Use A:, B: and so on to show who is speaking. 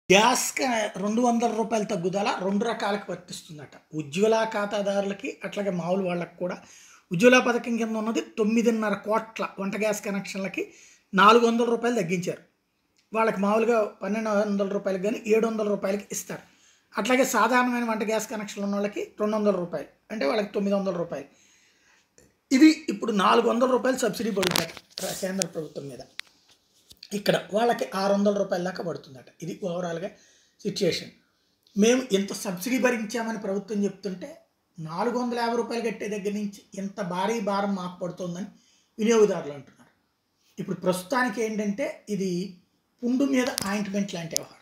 A: gas క- రెండు వందల రూపాయల తగ్గుదల రెండు రకాలకు వర్తిస్తుందట ఉజ్వల ఖాతాదారులకి అట్లాగే మామూలు వాళ్ళకి కూడా ఉజ్వల పథకం కింద ఉన్నది తొమ్మిదిన్నర కోట్ల వంట గ్యాస్ కనెక్షన్లకి నాలుగు వందల రూపాయలు తగ్గించారు వాళ్ళకి మామూలుగా పన్నెండు వందల రూపాయలకి కానీ ఏడు వందల రూపాయలకి ఇస్తారు అట్లాగే సాధారణమైన వంట గ్యాస్ కనెక్షన్లు ఉన్న వాళ్ళకి రెండు వందల రూపాయలు అంటే వాళ్ళకి తొమ్మిది వందల రూపాయలు ఇది ఇప్పుడు నాలుగు వందల రూపాయలు సబ్సిడీ పడుతుంది కేంద్ర ప్రభుత్వం మీద ఇక్కడ వాళ్ళకి ఆరు వందల రూపాయల దాకా పడుతుందట ఇది ఓవరాల్గా సిచ్యుయేషన్ మేము ఇంత సబ్సిడీ భరించామని ప్రభుత్వం చెప్తుంటే నాలుగు వందల యాభై రూపాయలు కట్టే దగ్గర నుంచి ఇంత భారీ భారం మాకు పడుతుందని వినియోగదారులు అంటున్నారు ఇప్పుడు ప్రస్తుతానికి ఏంటంటే ఇది పుండు మీద ఆయింట్మెంట్ లాంటి వ్యవహారం